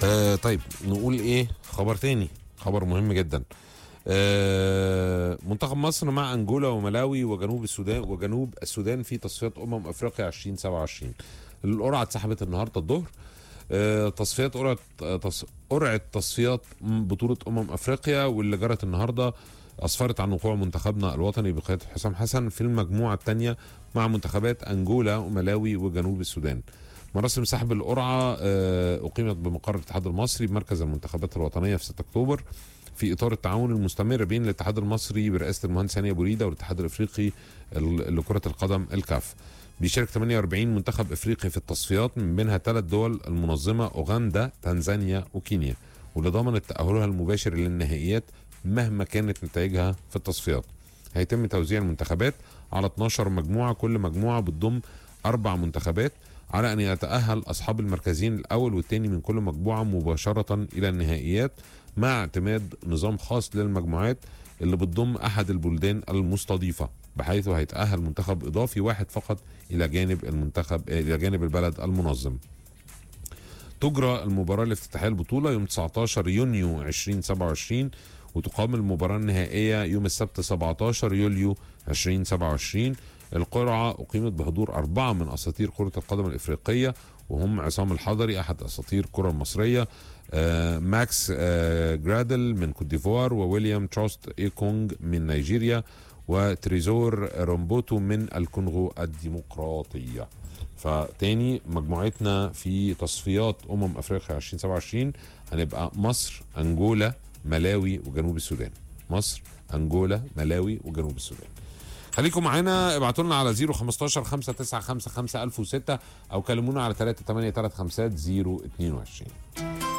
آه طيب نقول ايه خبر تاني خبر مهم جدا آه منتخب مصر مع انجولا وملاوي وجنوب السودان وجنوب السودان في تصفيات امم افريقيا 2027 القرعه اتسحبت النهارده الظهر آه تصفيات قرعه آه، تص... قرعه تصفيات م- بطوله امم افريقيا واللي جرت النهارده اسفرت عن وقوع منتخبنا الوطني بقياده حسام حسن في المجموعه الثانيه مع منتخبات انجولا وملاوي وجنوب السودان مراسم سحب القرعه آه، اقيمت بمقر الاتحاد المصري بمركز المنتخبات الوطنيه في 6 اكتوبر في اطار التعاون المستمر بين الاتحاد المصري برئاسه المهندس هاني ابو ريده والاتحاد الافريقي ال- لكره القدم الكاف بيشارك 48 منتخب افريقي في التصفيات من بينها ثلاث دول المنظمه اوغندا تنزانيا وكينيا واللي ضمنت تاهلها المباشر للنهائيات مهما كانت نتائجها في التصفيات هيتم توزيع المنتخبات على 12 مجموعه كل مجموعه بتضم اربع منتخبات على ان يتاهل اصحاب المركزين الاول والثاني من كل مجموعه مباشره الى النهائيات مع اعتماد نظام خاص للمجموعات اللي بتضم احد البلدان المستضيفه بحيث هيتاهل منتخب اضافي واحد فقط الى جانب المنتخب الى جانب البلد المنظم تجرى المباراة الافتتاحية البطولة يوم 19 يونيو 2027 وتقام المباراة النهائية يوم السبت 17 يوليو 2027 القرعة أقيمت بحضور أربعة من أساطير كرة القدم الإفريقية وهم عصام الحضري أحد أساطير الكرة المصرية آه، ماكس آه، جرادل من كوت ديفوار وويليام تروست إيكونج من نيجيريا وتريزور رومبوتو من الكونغو الديمقراطية فتاني مجموعتنا في تصفيات امم افريقيا 2027 هنبقى مصر انجولا ملاوي وجنوب السودان مصر انجولا ملاوي وجنوب السودان خليكم معانا ابعتوا لنا على 015 595 5006 او كلمونا على 383 022